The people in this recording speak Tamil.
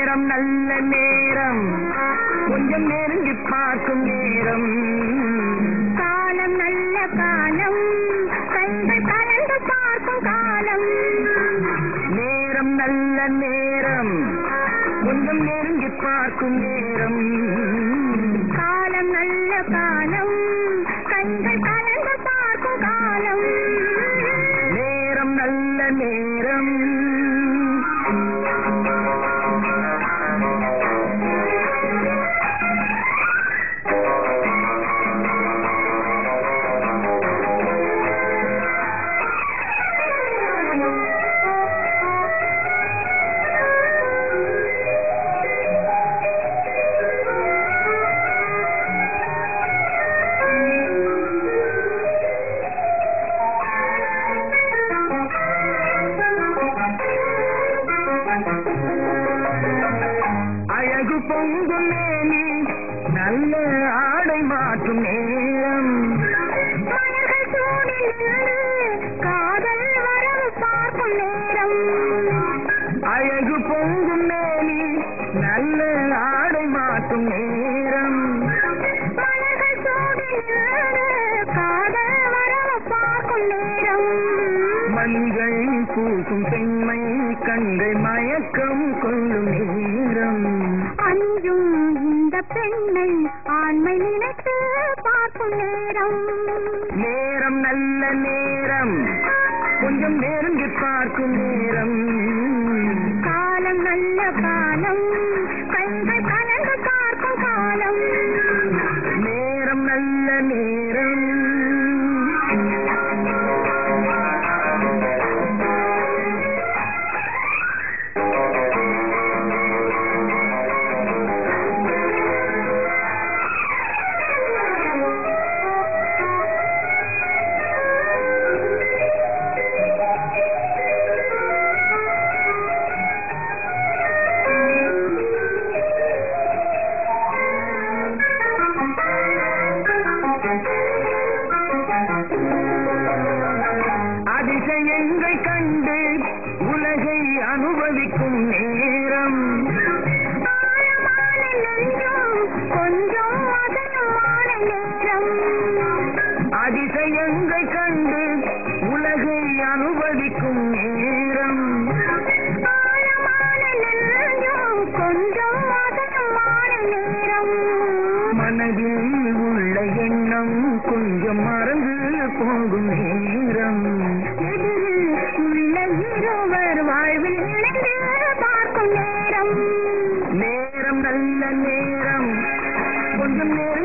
நேரம் நல்ல நேரம் கொஞ்சம் நெருங்கி பார்க்கும் நேரம் காலம் நல்ல காலம் கைகள் கலந்து பார்க்கும் காலம் நேரம் நல்ல நேரம் கொஞ்சம் நெருங்கி பார்க்கும் நேரம் காலம் நல்ல காலம் கைகள் கலந்து பார்க்கும் காலம் நேரம் நல்ல நேரம் அழகு பொங்கும் மேனி நல்ல ஆடை மாற்றும் நேரம் மலர்கள் சூடி நின்று காதல் வரவு பார்க்கும் நேரம் அழகு பொங்கும் மேனி நல்ல ஆடை மாற்றும் நேரம் மலர்கள் சூடி நின்று காதல் வரவு பார்க்கும் நேரம் மஞ்சள் பூசும் பெண்மை கண்கள் மயக்கம் கொள்ளும் நேரம் அஞ்சும் இந்த பெண்ணை ஆண்மை நினைத்து பார்க்கும் நேரம் நேரம் நல்ல நேரம் கொஞ்சம் நெருங்கி பார்க்கும் நேரம் காலம் நல்ல காலம் கைகள் கலந்து பார்க்கும் காலம் நேரம் நல்ல நேரம் அதிசயங்கள் கண்டு உலகை அனுபவிக்கும் நேரம் ஆழமான நெஞ்சம் கொஞ்சம் அசையுமான நேரம் அதிசயங்கள் கண்டு உலகை அனுபவிக்கும் நேரம் ஆழமான நெஞ்சம் கொஞ்சம் அசையுமான நேரம் மனதில் உள்ள எண்ணம் கொஞ்சம் மறந்து போகும் நேரம் எதிரில் உள்ள இருவர் வாழ்வில் இணைந்து பார்க்கும் நேரம் நேரம் நல்ல நேரம் கொஞ்சம் நேரம்